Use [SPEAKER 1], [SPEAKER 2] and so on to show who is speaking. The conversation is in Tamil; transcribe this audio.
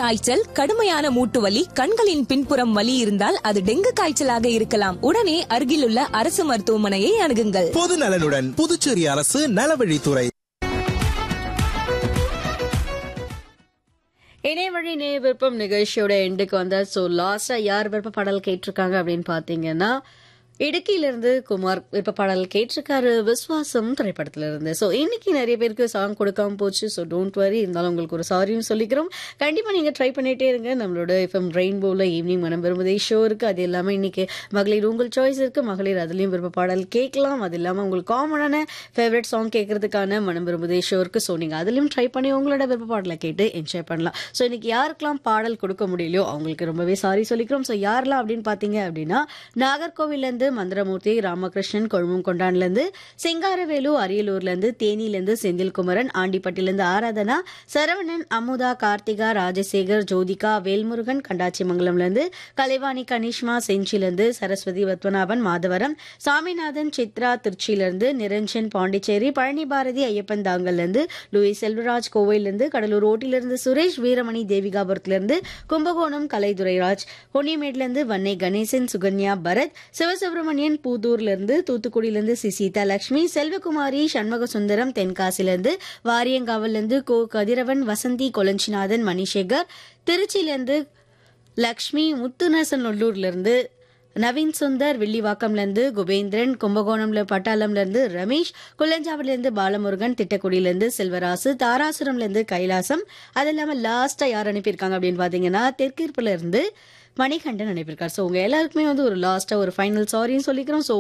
[SPEAKER 1] காய்ச்சல் கடுமையான மூட்டு வலி கண்களின் பின்புறம் வலி இருந்தால் அது டெங்கு காய்ச்சலாக இருக்கலாம் உடனே அருகிலுள்ள அரசு மருத்துவமனையை அணுகுங்கள்
[SPEAKER 2] பொது நலனுடன் புதுச்சேரி அரசு நலவழித்துறை
[SPEAKER 3] இணையவழி நேய விருப்பம் நிகழ்ச்சியோட எண்டுக்கு வந்தார் ஸோ லாஸ்டா யார் விருப்ப பாடல் கேட்டிருக்காங்க அப்படின்னு பாத்தீங்கன்னா இடுக்கியிலிருந்து குமார் விருப்ப பாடல் கேட்டிருக்காரு விஸ்வாசம் திரைப்படத்துல இருந்து ஸோ இன்னைக்கு நிறைய பேருக்கு சாங் கொடுக்காம போச்சு ஸோ டோன்ட் வரி இருந்தாலும் உங்களுக்கு ஒரு சாரியும் சொல்லிக்கிறோம் கண்டிப்பா நீங்க ட்ரை பண்ணிட்டே இருங்க நம்மளோட எஃப்எம் ரெயின்போல ஈவினிங் மனம் விரும்புதே ஷோ இருக்கு அது எல்லாமே இன்னைக்கு மகளிர் உங்கள் சாய்ஸ் இருக்கு மகளிர் அதுலயும் விருப்ப பாடல் கேட்கலாம் அது இல்லாம உங்களுக்கு காமனான ஃபேவரட் சாங் கேட்கறதுக்கான மனம் விரும்புதே ஷோ இருக்கு ஸோ நீங்க அதுலயும் ட்ரை பண்ணி உங்களோட விருப்ப பாடலை கேட்டு என்ஜாய் பண்ணலாம் ஸோ இன்னைக்கு யாருக்கெல்லாம் பாடல் கொடுக்க முடியலையோ அவங்களுக்கு ரொம்பவே சாரி சொல்லிக்கிறோம் ஸோ யாரெல்லாம் அப்படின்னு பாத்தீங்க அப்படின்னா நாகர்கோவில்ல இருந்து மந்திரமூர்த்தி ராமகிருஷ்ணன் கொழும்பும் கொண்டான்ல இருந்து சிங்காரவேலு அரியலூர்ல இருந்து தேனியில இருந்து செந்தில்குமரன் ஆண்டிப்பட்டில இருந்து ஆராதனா சரவணன் அமுதா கார்த்திகா ராஜசேகர் ஜோதிகா வேல்முருகன் கண்டாச்சிமங்கலம்ல இருந்து கலைவாணி கனிஷ்மா செஞ்சில இருந்து சரஸ்வதி பத்மநாபன் மாதவரம் சாமிநாதன் சித்ரா திருச்சியில இருந்து நிரஞ்சன் பாண்டிச்சேரி பழனி பாரதி ஐயப்பன் தாங்கல்ல இருந்து லூயிஸ் செல்வராஜ் கோவையில இருந்து கடலூர் ஓட்டில இருந்து சுரேஷ் வீரமணி தேவிகாபுரத்துல இருந்து கும்பகோணம் கலைதுரைராஜ் பொன்னியமேட்ல இருந்து வன்னை கணேசன் சுகன்யா பரத் சிவசுப்பிரமணியன் பூதூர்ல இருந்து தூத்துக்குடியில இருந்து சி சீதா லட்சுமி செல்வகுமாரி சண்முக சுந்தரம் தென்காசில இருந்து வாரியங்காவில இருந்து கோ கதிரவன் வசந்தி கொலஞ்சிநாதன் மணிசேகர் திருச்சியில இருந்து லக்ஷ்மி முத்துநசநல்லூர்ல இருந்து நவீன் சுந்தர் வில்லிவாக்கம்ல இருந்து குபேந்திரன் கும்பகோணம்ல பட்டாளம்ல இருந்து ரமேஷ் குள்ளஞ்சாவில இருந்து பாலமுருகன் திட்டக்குடியில இருந்து செல்வராசு தாராசுரம்ல இருந்து கைலாசம் அது இல்லாம லாஸ்டா யார் அனுப்பியிருக்காங்க அப்படின்னு பாத்தீங்கன்னா தெற்கிருப்புல இருந்து மணிகண்டன் அனுப்பியிருக்காரு ஸோ உங்க எல்லாருக்குமே வந்து ஒரு லாஸ்டா ஒரு ஃபைனல் சாரின்னு சொல்லிக்கிறோம் ஸோ